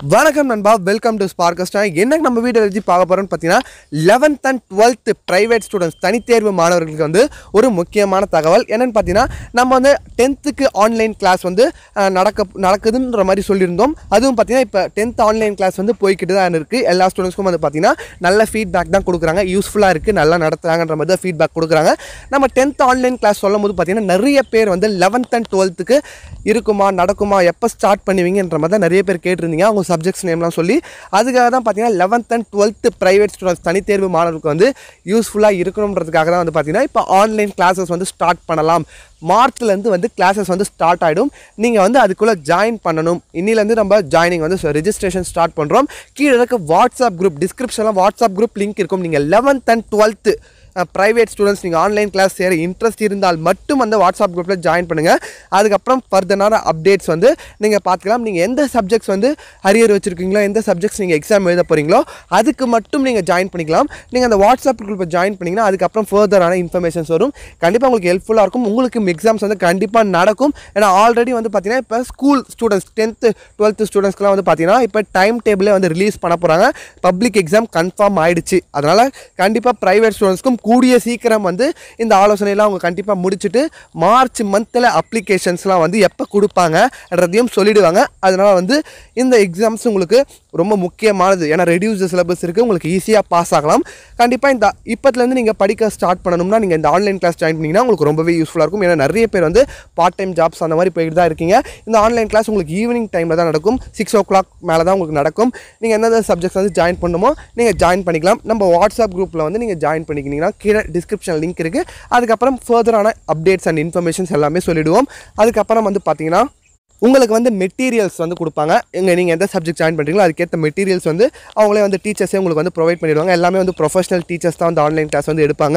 வணக்கம் நண்பா welcome to ஸ்பார்கஸ்டா என்ன நம்ம வீடியோ எழுதி பார்க்க போகிறோம்னு பார்த்தீங்கன்னா eleventh and twelfth private students தனித்தேர்வு மாணவர்களுக்கு வந்து ஒரு முக்கியமான தகவல் என்னென்னு பார்த்தீங்கன்னா நம்ம வந்து டென்த்துக்கு ஆன்லைன் கிளாஸ் வந்து அஹ், நடக்க நடக்குதுன்ற மாதிரி சொல்லியிருந்தோம் அதுவும் பார்த்தீங்கன்னா இப்போ டென்த் ஆன்லைன் கிளாஸ் வந்து போய்கிட்டு தான் இருக்குது எல்லா ஸ்டூடெண்ட்ஸ்க்கும் வந்து பார்த்தீங்கன்னா நல்ல ஃபீட்பேக் தான் கொடுக்குறாங்க யூஸ்ஃபுல்லாக இருக்குது நல்லா நடத்துகிறாங்கன்ற மாதிரி தான் ஃபீட்பேக் கொடுக்குறாங்க நம்ம டென்த் ஆன்லைன் கிளாஸ் சொல்லும் போது பார்த்தீங்கன்னா நிறைய பேர் வந்து லெவன்த் அண்ட் டுவெல்த்துக்கு இருக்குமா நடக்குமா எப்போ ஸ்டார்ட் பண்ணுவீங்கன்ற மாதிரி தான் நிறைய பேர் கேட்டிருந்தீங்க அவங்க சப்ஜெக்ட்ஸ் நேம்லாம் சொல்லி அதுக்காக தான் பார்த்தீங்கன்னா eleventh and twelfth private students தனித்தேர்வு மாணவர்களுக்கு வந்து யூஸ்ஃபுல்லாக இருக்கணுன்றதுக்காக தான் வந்து பார்த்தீங்கன்னா இப்போ ஆன்லைன் கிளாஸஸ் வந்து ஸ்டார்ட் பண்ணலாம் மார்ச்லேருந்து வந்து கிளாஸஸ் வந்து ஸ்டார்ட் ஆகிடும் நீங்கள் வந்து அதுக்குள்ளே ஜாயின் பண்ணணும் இன்னிலேருந்து நம்ம ஜாயினிங் வந்து ரெஜிஸ்ட்ரேஷன் ஸ்டார்ட் பண்ணுறோம் கீழே இருக்க வாட்ஸ்அப் குரூப் டிஸ்கிரிப்ஷனில் வாட்ஸ்அப் குரூப் லிங்க் இருக்கும் நீங்கள் eleventh and twelfth private students நீங்கள் ஆன்லைன் கிளாஸ் சேர இன்ட்ரெஸ்ட் இருந்தால் மட்டும் அந்த வாட்ஸ்அப் குரூப்பில் ஜாயின் பண்ணுங்கள் அதுக்கப்புறம் ஃபர்தரான அப்டேட்ஸ் வந்து நீங்கள் பார்த்துக்கலாம் நீங்கள் எந்த சப்ஜெக்ட்ஸ் வந்து அரியர் வச்சுருக்கீங்களோ எந்த சப்ஜெக்ட்ஸ் நீங்கள் எக்ஸாம் எழுத போகிறீங்களோ அதுக்கு மட்டும் நீங்கள் ஜாயின் பண்ணிக்கலாம் நீங்கள் அந்த வாட்ஸ்அப் குரூப்பில் ஜாயின் பண்ணிங்கன்னா அதுக்கப்புறம் ஃபர்தரான இன்ஃபர்மேஷன்ஸ் வரும் கண்டிப்பாக உங்களுக்கு ஹெல்ப்ஃபுல்லாக இருக்கும் உங்களுக்கு எக்ஸாம்ஸ் வந்து கண்டிப்பாக நடக்கும் ஏன்னா ஆல்ரெடி வந்து பார்த்தீங்கன்னா இப்போ ஸ்கூல் ஸ்டூடெண்ட்ஸ் டென்த்து டுவெல்த்து ஸ்டூடெண்ட்ஸ்க்குலாம் வந்து பார்த்தீங்கன்னா இப்போ டைம் டேபிளே வந்து ரிலீஸ் பண்ண போகிறாங்க பப்ளிக் எக்ஸாம் கன்ஃபார்ம் ஆயிடுச்சு அதனால் கண்டிப்பாக ப்ரைவேட் ஸ்டூடெண்ட்ஸ்க்கும் கூடிய சீக்கிரம் வந்து இந்த ஆலோசனையெல்லாம் அவங்க கண்டிப்பாக முடிச்சுட்டு மார்ச் மந்தில் அப்ளிகேஷன்ஸ்லாம் வந்து எப்போ கொடுப்பாங்கன்றதையும் சொல்லிடுவாங்க அதனால் வந்து இந்த எக்ஸாம்ஸ் உங்களுக்கு ரொம்ப முக்கியமானது ஏன்னா ரெடியூஸ் சிலபஸ் இருக்குது உங்களுக்கு ஈஸியாக பாஸ் ஆகலாம் கண்டிப்பாக இந்த இப்போத்துலேருந்து நீங்கள் படிக்க ஸ்டார்ட் பண்ணணும்னா நீங்கள் இந்த ஆன்லைன் கிளாஸ் ஜாயின் பண்ணிங்கன்னா உங்களுக்கு ரொம்பவே யூஸ்ஃபுல்லாக இருக்கும் ஏன்னா நிறைய பேர் வந்து பார்ட் டைம் ஜாப்ஸ் அந்த மாதிரி போயிட்டு தான் இருக்கீங்க இந்த ஆன்லைன் கிளாஸ் உங்களுக்கு ஈவினிங் டைமில் தான் நடக்கும் சிக்ஸ் ஓ கிளாக் மேலே தான் உங்களுக்கு நடக்கும் நீங்கள் எந்தெந்த சப்ஜெக்ட்ஸ் வந்து ஜாயின் பண்ணணுமோ நீங்கள் ஜாயின் பண்ணிக்கலாம் நம்ம வாட்ஸ்அப் குரூப்பில் வந்து நீங்கள் ஜாயின் பண்ணிக்கினீங்கன்னா கீழே டிஸ்கிரிப்ஷன் லிங்க் இருக்குது அதுக்கப்புறம் ஃபர்தரான அப்டேட்ஸ் அண்ட் இன்ஃபர்மேஷன்ஸ் எல்லாமே சொல்லிடுவோம் அதுக்கப்புறம் வந்து பார்த்தீங்கன்னா உங்களுக்கு வந்து மெட்டீரியல்ஸ் வந்து கொடுப்பாங்க இங்கே நீங்கள் எந்த சப்ஜெக்ட் ஜாயின் பண்ணுறீங்களோ அதுக்கேற்ற மெட்டீரியல்ஸ் வந்து அவங்களே வந்து டீச்சர்ஸே உங்களுக்கு வந்து ப்ரொவைட் பண்ணிடுவாங்க எல்லாமே வந்து ப்ரொஃபஷனல் டீச்சர்ஸ் தான் வந்து ஆன்லைன் கிளாஸ் வந்து எடுப்பாங்க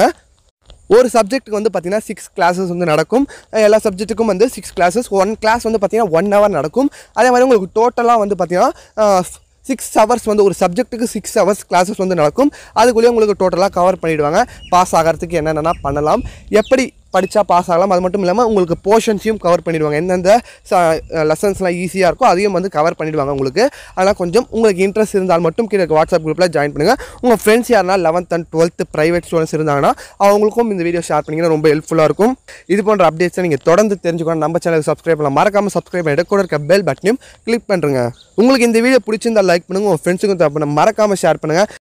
ஒரு சப்ஜெக்ட்டுக்கு வந்து பார்த்தீங்கன்னா சிக்ஸ் கிளாஸஸ் வந்து நடக்கும் எல்லா சப்ஜெக்ட்டுக்கும் வந்து சிக்ஸ் கிளாஸஸ் ஒன் கிளாஸ் வந்து பார்த்தீங்கன்னா ஒன் ஹவர் நடக்கும் அதே மாதிரி உங்களுக்கு டோட்டலாக வந்து பார்த்தீங்கன்னா சிக்ஸ் ஹவர்ஸ் வந்து ஒரு சப்ஜெக்ட்டுக்கு சிக்ஸ் ஹவர்ஸ் கிளாஸஸ் வந்து நடக்கும் அதுக்குள்ளேயே உங்களுக்கு டோட்டலாக கவர் பண்ணிவிடுவாங்க பாஸ் ஆகிறதுக்கு என்னென்னா பண்ணலாம் எப்படி படித்தா பாஸ் ஆகலாம் அது மட்டும் இல்லாமல் உங்களுக்கு போர்ஷன்ஸையும் கவர் பண்ணிடுவாங்க எந்தெந்த லெசன்ஸ்லாம் ஈஸியாக இருக்கோ அதையும் வந்து கவர் பண்ணிடுவாங்க உங்களுக்கு அதனால் கொஞ்சம் உங்களுக்கு இன்ட்ரெஸ்ட் இருந்தால் மட்டும் கீழே வாட்ஸ்அப் குரூப்பில் ஜாயின் பண்ணுங்கள் உங்கள் ஃப்ரெண்ட்ஸ் யாருனா eleventh and twelfth private students இருந்தாங்கன்னா அவங்களுக்கும் இந்த வீடியோ ஷேர் பண்ணிங்கன்னா ரொம்ப ஹெல்ப்ஃபுல்லாக இருக்கும் இது போன்ற அப்டேட்ஸை நீங்கள் தொடர்ந்து தெரிஞ்சுக்கணும் நம்ம சேனல் சப்ஸ்கிரைப் பண்ணலாம் மறக்காமல் சப்ஸ்கிரைப் பண்ணிட்டு கூட இருக்க பெல் பட்டனையும் கிளிக் பண்ணுறங்க உங்களுக்கு இந்த வீடியோ பிடிச்சிருந்தா லைக் பண்ணுங்கள் உங்கள் ஃப்ரெண்ட்ஸுக்கும் தப்பு மறக்காமல் ஷேர் பண்ணுங்கள்